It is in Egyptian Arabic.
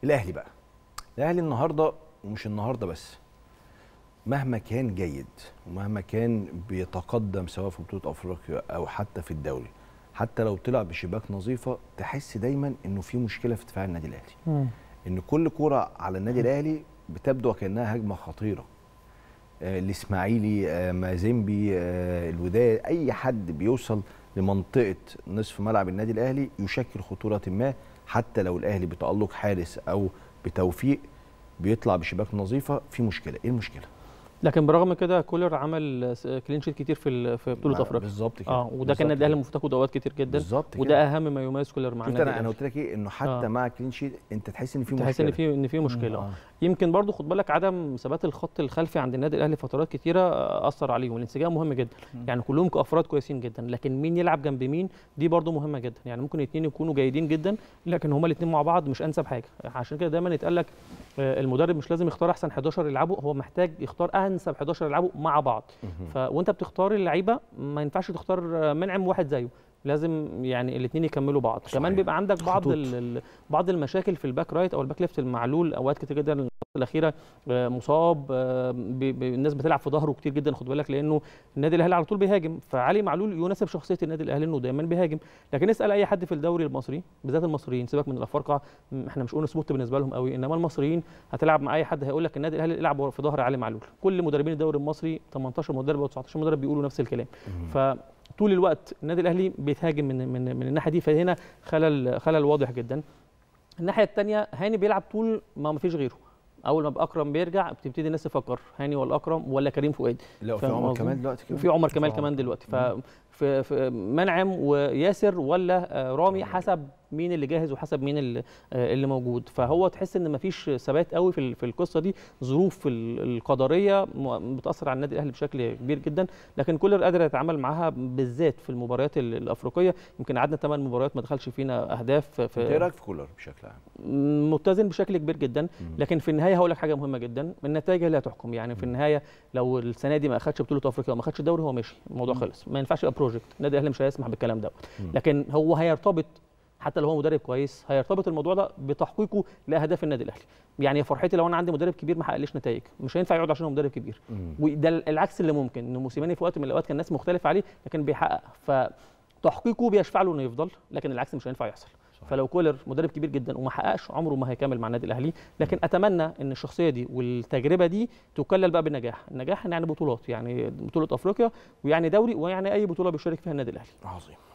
الاهلي بقى الاهلي النهارده ومش النهارده بس مهما كان جيد ومهما كان بيتقدم سواء في بطوله افريقيا او حتى في الدوري حتى لو طلع بشباك نظيفه تحس دايما انه في مشكله في دفاع النادي الاهلي ان كل كوره على النادي الاهلي بتبدو وكانها هجمه خطيره آه، الاسماعيلي آه، مازيمبي آه، الوداد اي حد بيوصل لمنطقه نصف ملعب النادي الاهلي يشكل خطوره ما حتى لو الاهلي بتالق حارس او بتوفيق بيطلع بشباك نظيفه في مشكله ايه المشكله لكن برغم كده كولر عمل كلين شيت كتير في ال- في بطوله ما- افريقيا بالظبط كده اه وده بالظبط كان النادي كده. الاهلي مفتقد اوقات كتير جدا بالظبط كده. وده اهم ما يميز كولر مع شفت النادي انا انا الاهلي قلت لك ايه انه حتى آه. مع كلين شيت انت تحس ان في مشكله تحس ان في ان في مشكله آه. يمكن برضو خد بالك عدم ثبات الخط الخلفي عند النادي الاهلي فترات كتيره آه، اثر عليهم الانسجام مهم جدا يعني كلهم كافراد كويسين جدا لكن مين يلعب جنب مين دي برضو مهمه جدا يعني ممكن الاثنين يكونوا جيدين جدا لكن هما الاثنين مع بعض مش انسب حاجه عشان كده دايما يتقال لك آه، المدرب مش لازم يختار احسن 11 يلعبوا هو محتاج يختار انسب 11 يلعبوا مع بعض ف وانت بتختار اللعيبه ما ينفعش تختار آه، منعم واحد زيه لازم يعني الاثنين يكملوا بعض صحيح. كمان بيبقى عندك بعض خطوط. ال- ال- بعض المشاكل في الباك رايت او الباك ليفت المعلول اوقات كتير جدا الفترة الاخيره آه، مصاب آه، بي- بي- الناس بتلعب في ظهره كتير جدا خد بالك لانه النادي الاهلي على طول بيهاجم فعلي معلول يناسب شخصيه النادي الاهلي انه دايما بيهاجم لكن اسال اي حد في الدوري المصري بالذات المصريين سيبك من الافارقه م، احنا مش اون سبوت بالنسبه لهم قوي انما المصريين هتلعب مع اي حد هيقول لك النادي الاهلي يلعب في ظهر علي معلول كل مدربين الدوري المصري 18 مدرب او 19 مدرب بيقولوا نفس الكلام فطول الوقت النادي الاهلي بيتهاجم من من من الناحيه دي فهنا خلل خلل واضح جدا الناحيه الثانيه هاني بيلعب طول ما مفيش غيره اول ما بقى اكرم بيرجع بتبتدي الناس تفكر هاني ولا اكرم ولا كريم فؤاد لا وفي فاهم عمر قصدي؟ كمال دلوقتي كمان وفي عمر كمال في كمان دلوقتي ف في في منعم وياسر ولا آه، رامي حسب مين اللي جاهز وحسب مين اللي, آه، اللي موجود فهو تحس ان مفيش ثبات قوي في ال- في القصه دي ظروف ال- القدريه م- بتاثر على النادي الاهلي بشكل كبير جدا لكن كولر قادر يتعامل معاها بالذات في المباريات ال- الافريقيه يمكن قعدنا 8 مباريات ما دخلش فينا اهداف انت ايه في رايك في كولر بشكل عام؟ متزن بشكل كبير جدا لكن في النهايه هقول لك حاجه مهمه جدا النتائج هي اللي هتحكم يعني في النهايه لو السنه دي ما اخدش بطوله افريقيا وما اخدش الدوري هو ماشي الموضوع خلص ما ينفعش يبقى بروجكت النادي الاهلي مش هيسمح بالكلام دوت لكن هو هيرتبط حتى لو هو مدرب كويس هيرتبط الموضوع ده بتحقيقه لاهداف النادي الاهلي يعني يا فرحتي لو انا عندي مدرب كبير ما حققليش نتائج مش هينفع يقعد عشان هو مدرب كبير وده العكس اللي ممكن ان موسيماني في وقت من الاوقات كان الناس مختلفه عليه لكن بيحقق فتحقيقه بيشفع له انه يفضل لكن العكس مش هينفع يحصل فلو كولر مدرب كبير جدا وما حققش عمره ما هيكمل مع النادي الاهلي لكن اتمنى ان الشخصيه دي والتجربه دي تكلل بقى بالنجاح النجاح يعني بطولات يعني بطوله افريقيا ويعني دوري ويعني اي بطوله بيشارك فيها النادي الاهلي عظيم